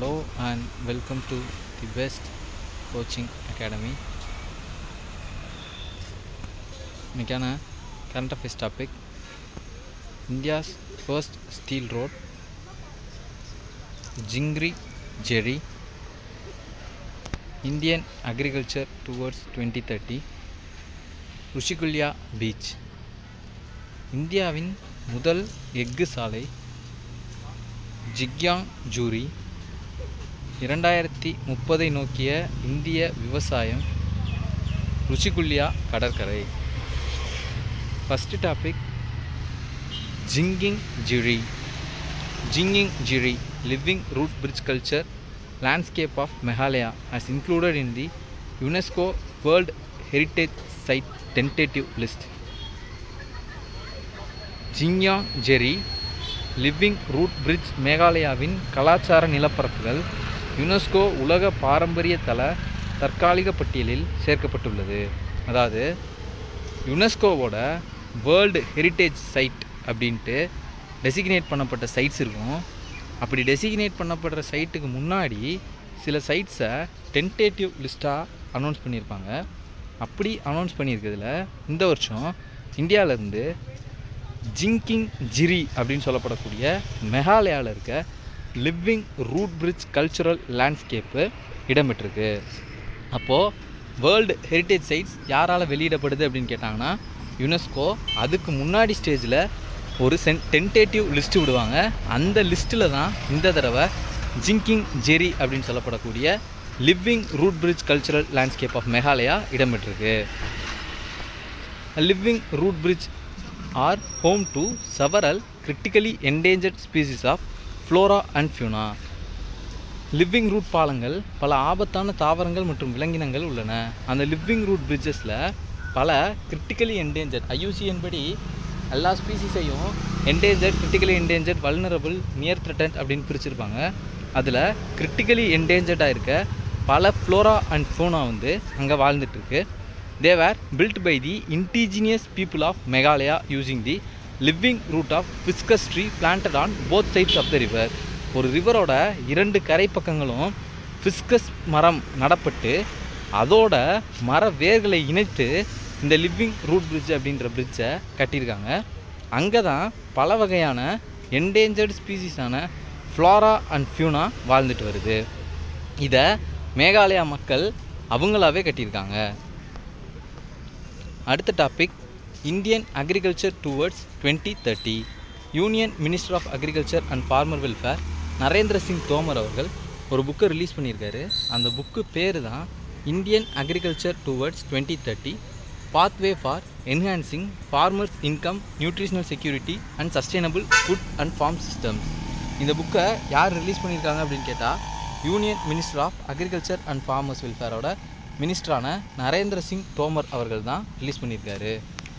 Hello and welcome to the best coaching academy. இன்னைக்கான current affairs topic India's first steel road ஜிங்ரி Jri Indian agriculture towards twenty thirty Rushikulya beach இந்தியாவின் முதல் எஃகு சாலை ஜிக்யாங் jury இரண்டாயிரத்தி முப்பதை நோக்கிய இந்திய விவசாயம் ருஷிகுல்யா கடற்கரை first topic Jingkieng Jri Jingkieng Jri living root bridge culture landscape of Meghalaya as included in the UNESCO World Heritage Site tentative list. ஜிங்யாங் ஜெரி லிவிங் ரூட் பிரிட்ஜ் மேகாலயாவின் கலாச்சார நிலப்பரப்புகள் யுனெஸ்கோ உலக பாரம்பரிய தள தற்காலிக பட்டியலில் சேர்க்கப்பட்டுள்ளது அதாவது யுனெஸ்கோவோட வேர்ல்டு ஹெரிட்டேஜ் சைட் அப்படின்ட்டு டெசிக்னேட் பண்ணப்பட்ட சைட்ஸ் இருக்கும் அப்படி டெசிக்னேட் பண்ணப்படுற சைட்டுக்கு முன்னாடி சில சைட்ஸை டென்டேட்டிவ் லிஸ்ட்டாக அனௌன்ஸ் பண்ணியிருப்பாங்க அப்படி அனௌன்ஸ் பண்ணியிருக்கிறதுல இந்த வருஷம் இந்தியாவிலேருந்து ஜிங்கிங் ஜிரி அப்படின்னு சொல்லப்படக்கூடிய மெகாலயாவில் இருக்க living root bridge cultural landscape இடம்பெற்றிருக்கு அப்போது வேர்ல்டு ஹெரிட்டேஜ் சைட்ஸ் யாரால் வெளியிடப்படுது அப்படின்னு கேட்டாங்கன்னா யுனெஸ்கோ அதுக்கு முன்னாடி ஸ்டேஜில் ஒரு சென் டென்டேட்டிவ் லிஸ்ட்டு விடுவாங்க அந்த லிஸ்ட்டில் தான் இந்த தடவை ஜிங்கிங் ஜெரி அப்படின்னு சொல்லப்படக்கூடிய living root bridge cultural landscape of Meghalaya இடம்பெற்றிருக்கு living root bridge are home to several critically endangered species of flora and fauna living root பாலங்கள் பல ஆபத்தான தாவரங்கள் மற்றும் விலங்கினங்கள் உள்ளன அந்த லிவிங் ரூட் பிரிட்ஜஸில் பல கிரிட்டிக்கலி என்டேஞ்சர்ட் ஐயூசிஎன் படி எல்லா ஸ்பீசிஸையும் endangered critically endangered vulnerable near threatened அப்படின்னு பிரிச்சிருப்பாங்க அதில் கிரிட்டிக்கலி என்டேஞ்சர்டாக இருக்க பல ஃப்ளோரா அண்ட் ஃபோனா வந்து அங்கே வாழ்ந்துட்டுருக்கு they were built by the indigenous people of Meghalaya using the living root of ficus tree planted on both sides of the river ஒரு ரிவரோட இரண்டு கரை பக்கங்களும் ஃபிஸ்கஸ் மரம் நடப்பட்டு அதோட மர வேர்களை இணைத்து இந்த லிவிங் ரூட் பிரிட்ஜ் அப்படின்ற பிரிட்ஜை கட்டியிருக்காங்க அங்கே தான் பல வகையான என்டேஞ்சர்டு ஸ்பீசிஸான ஃப்ளாரா அண்ட் ஃபியூனா வாழ்ந்துட்டு வருது இதை மேகாலயா மக்கள் அவங்களாவே கட்டியிருக்காங்க அடுத்த topic Indian agriculture towards twenty thirty union minister of agriculture and farmer welfare Narendra Singh Tomar அவர்கள் ஒரு புக்கை ரிலீஸ் பண்ணியிருக்காரு அந்த புக்கு பேர் தான் Indian agriculture towards twenty thirty pathway for enhancing farmers income nutritional security and sustainable food and farm systems இந்த புக்கை யார் ரிலீஸ் பண்ணியிருக்காங்க அப்படின்னு கேட்டால் union minister of agriculture and farmers வெல்ஃபேரோட மினிஸ்டரான நரேந்திர சிங் தோமர் அவர்கள் தான் ரிலீஸ் பண்ணியிருக்காரு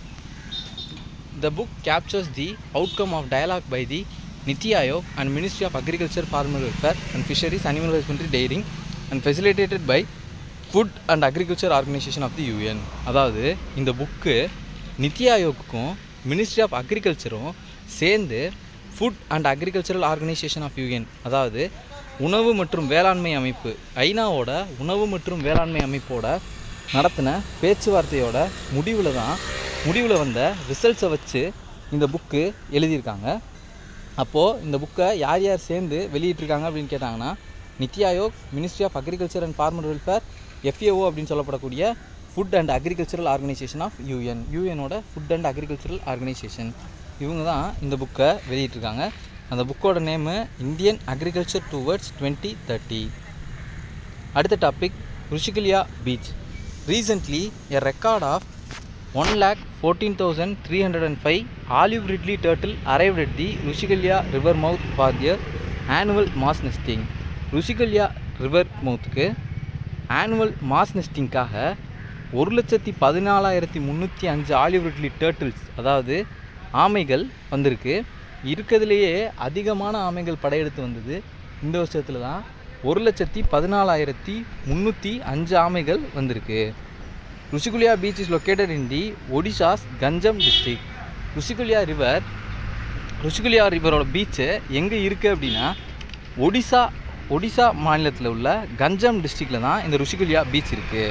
The book captures the outcome of dialogue by the Niti Aayog and Ministry of Agriculture, Farmer Welfare and Fisheries, Animal Husbandry, Dairying and facilitated by food and agriculture organisation of the UN அதாவது இந்த book NITI ஆயோக்குக்கும் ministry of அக்ரிகல்ச்சரும் சேர்ந்து food and agricultural organisation of UN அதாவது உணவு மற்றும் வேளாண்மை அமைப்பு ஐநாவோட உணவு மற்றும் வேளாண்மை அமைப்போட நடத்தின பேச்சுவார்த்தையோட முடிவில் தான் முடிவில் வந்த ரிசல்ட்ஸை வச்சு இந்த புக்கு எழுதியிருக்காங்க அப்போது இந்த புக்கை யார் யார் சேர்ந்து வெளியிட்டிருக்காங்க அப்படின்னு கேட்டாங்கன்னா NITI Aayog ministry of agriculture and farmer welfare FAO அப்படின்னு சொல்லப்படக்கூடிய food and agricultural organisation of UN யூஎனோட ஃபுட் அண்ட் அக்ரிகல்ச்சரல் ஆர்கனைசேஷன் இவங்க தான் இந்த புக்கை வெளியிட்டிருக்காங்க அந்த புக்கோட name Indian agriculture towards twenty thirty அடுத்த topic Rushikulya beach recently a record of one lakh fourteen thousand three hundred and five olive ridley turtle arrived at the Rushikulya river mouth for their annual mass nesting ருஷிகல்யா river மவுத்துக்கு annual mass நெஸ்டிங்காக ஒரு லட்சத்தி பதினாலாயிரத்தி முந்நூற்றி அஞ்சு olive ridley turtles அதாவது ஆமைகள் வந்திருக்கு இருக்கிறதுலையே அதிகமான ஆமைகள் படையெடுத்து வந்தது இந்த வருஷத்தில் தான் ஒரு லட்சத்தி பதினாலாயிரத்தி முந்நூற்றி அஞ்சு ஆமைகள் வந்திருக்கு Rushikulya beach is located in the Odisha's Ganjam district Rushikulya river Rushikulya ரிவரோட பீச்சு எங்கே இருக்குது அப்படின்னா ஒடிசா ஒடிசா மாநிலத்தில் உள்ள கஞ்சம் டிஸ்ட்ரிக்டில் தான் இந்த ருஷிகுலியா பீச் இருக்குது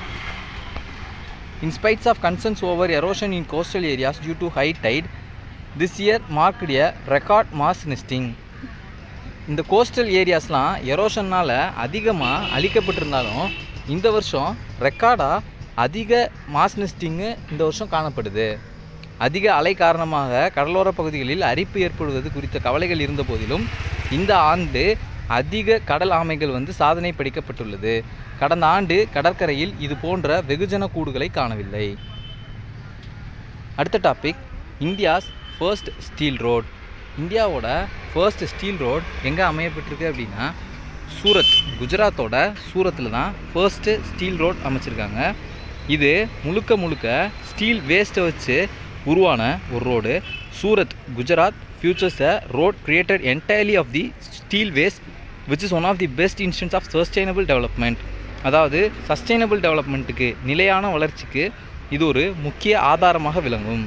In spite of concerns over erosion in coastal areas due to high tide, this year marked a record mass nesting. இந்த கோஸ்டல் ஏரியாஸ்லாம் எரோஷன்னால் அதிகமாக அழிக்கப்பட்டிருந்தாலும் இந்த வருஷம் ரெக்கார்டாக அதிக மாஸ் நெஸ்டிங்கு இந்த வருஷம் காணப்படுது அதிக அலை காரணமாக கடலோர பகுதிகளில் அரிப்பு ஏற்படுவது குறித்த கவலைகள் இருந்த போதிலும் இந்த ஆண்டு அதிக கடல் ஆமைகள் வந்து சாதனை படைக்கப்பட்டுள்ளது கடந்த ஆண்டு கடற்கரையில் இது போன்ற வெகுஜன கூடுகளை காணவில்லை அடுத்த topic India's first steel road இந்தியாவோட ஃபர்ஸ்ட் ஸ்டீல் ரோட் எங்கே அமையப்பட்டிருக்கு அப்படின்னா சூரத் குஜராத்தோட சூரத்தில் தான் ஃபர்ஸ்ட்டு ஸ்டீல் ரோட் அமைச்சிருக்காங்க இது முழுக்க முழுக்க ஸ்டீல் வேஸ்ட்டை வச்சு உருவான ஒரு road Surat Gujarat features a road created entirely of the steel waste which is one of the best instance of sustainable development அதாவது சஸ்டைனபிள் டெவலப்மெண்ட்டுக்கு நிலையான வளர்ச்சிக்கு இது ஒரு முக்கிய ஆதாரமாக விளங்கும்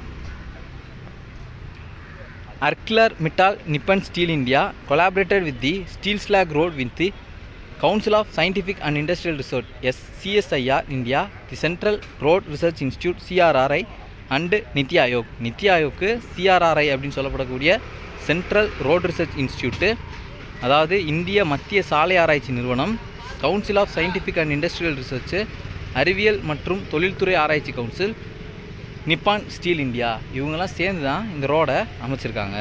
Arklar Mittal Nippon Steel India collaborated with the Steel Slag Road with the Council of Scientific and Industrial Research CSIR India, the Central Road Research Institute CRRI and NITI Aayog NITI ஆயோக்கு சிஆர்ஆர்ஐ அப்படின்னு சொல்லப்படக்கூடிய சென்ட்ரல் ரோட் ரிசர்ச் இன்ஸ்டியூட்டு அதாவது இந்திய மத்திய சாலை ஆராய்ச்சி நிறுவனம் council of scientific and industrial research அறிவியல் மற்றும் தொழில்துறை ஆராய்ச்சி கவுன்சில் நிப்பான் ஸ்டீல் இந்தியா இவங்கெல்லாம் சேர்ந்து தான் இந்த ரோடை அமைச்சிருக்காங்க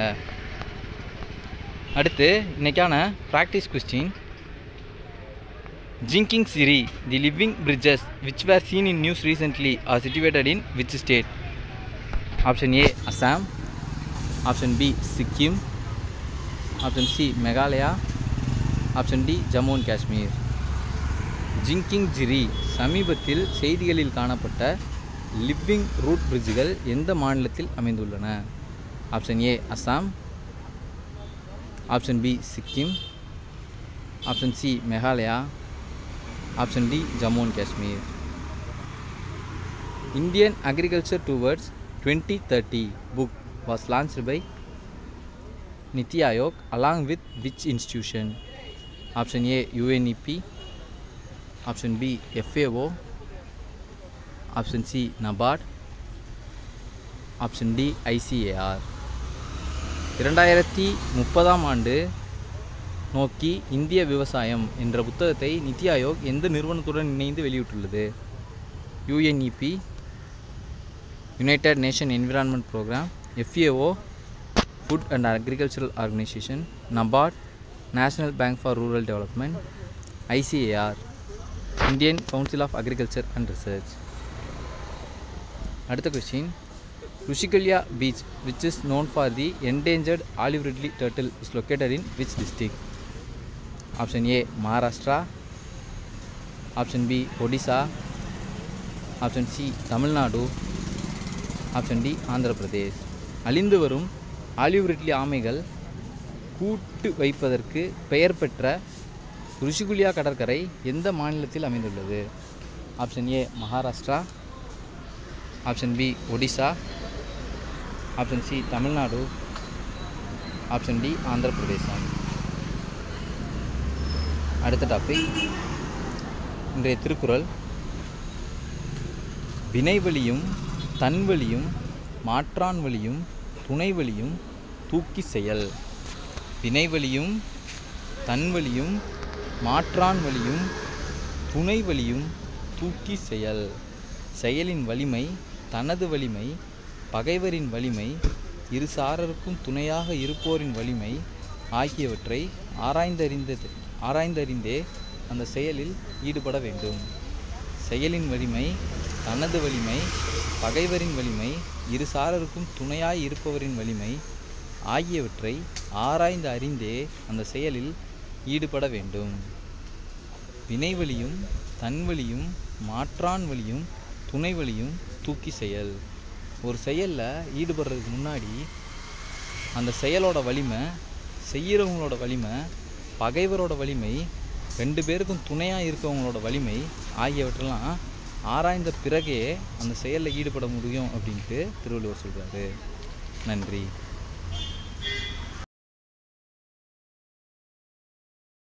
அடுத்து இன்னைக்கான practice question Jingkieng Jri the living bridges which were seen in news recently are situated in which state option A Assam option B Sikkim option C Meghalaya option D Jammu and Kashmir Jingkieng Jri சமீபத்தில் செய்திகளில் காணப்பட்ட லிவிங் ரூட் பிரிட்ஜுகள் எந்த மாநிலத்தில் அமைந்துள்ளன option A Assam option B Sikkim option C Meghalaya option D Jammu and Kashmir Indian agriculture towards twenty thirty book was launched by NITI Aayog along with which institution option A UNEP option B FAO option C NABARD option D ICAR இரண்டாயிரத்தி முப்பதாம் ஆண்டு நோக்கி இந்திய விவசாயம் என்ற புத்தகத்தை நித்தி ஆயோக் எந்த நிறுவனத்துடன் இணைந்து வெளியிட்டுள்ளது UNEP United nation environment program FAO food and agricultural organisation NABARD national bank for rural development ICAR Indian council of agriculture and research அடுத்த question ருஷிகல்யா beach which is known for the endangered olive ridley turtle is located in which district option A Maharashtra option B Odisha option C Tamil Nadu option D Andhra Pradesh அழிந்து வரும் olive ridley ஆமைகள் கூட்டு வைப்பதற்கு பெயர் பெற்ற ருஷிகுலியா கடற்கரை எந்த மாநிலத்தில் அமைந்துள்ளது option A Maharashtra option B Odisha option C Tamil Nadu option D Andhra பிரதேசம் அடுத்த டாபிக் இன்றைய திருக்குறள் வினைவழியும் தன்வழியும் மாற்றான் வழியும் துணைவழியும் தூக்கி செயல் வினைவழியும் தன்வழியும் மாற்றான் வழியும் துணைவழியும் தூக்கி செயல் செயலின் வலிமை தனது வலிமை பகைவரின் வலிமை இரு சாரருக்கும் துணையாக இருப்போரின் வலிமை ஆகியவற்றை ஆராய்ந்தறிந்தது ஆராய்ந்தறிந்தே அந்த செயலில் ஈடுபட வேண்டும் செயலின் வலிமை தனது வலிமை பகைவரின் வலிமை இரு சாரருக்கும் துணையாய் இருப்பவரின் வலிமை ஆகியவற்றை ஆராய்ந்து அறிந்தே அந்த செயலில் ஈடுபட வேண்டும் வினைவழியும் தன்வழியும் மாற்றான் வழியும் துணை வழியும் தூக்கி செயல் ஒரு செயலில் ஈடுபடுறதுக்கு முன்னாடி அந்த செயலோட வலிமை செய்கிறவங்களோட வலிமை பகைவரோட வலிமை ரெண்டு பேருக்கும் துணையாக இருக்கவங்களோட வலிமை ஆகியவற்றெல்லாம் ஆராய்ந்த பிறகே அந்த செயலில் ஈடுபட முடியும் அப்படின்ட்டு திருவள்ளுவர் சொல்கிறாரு நன்றி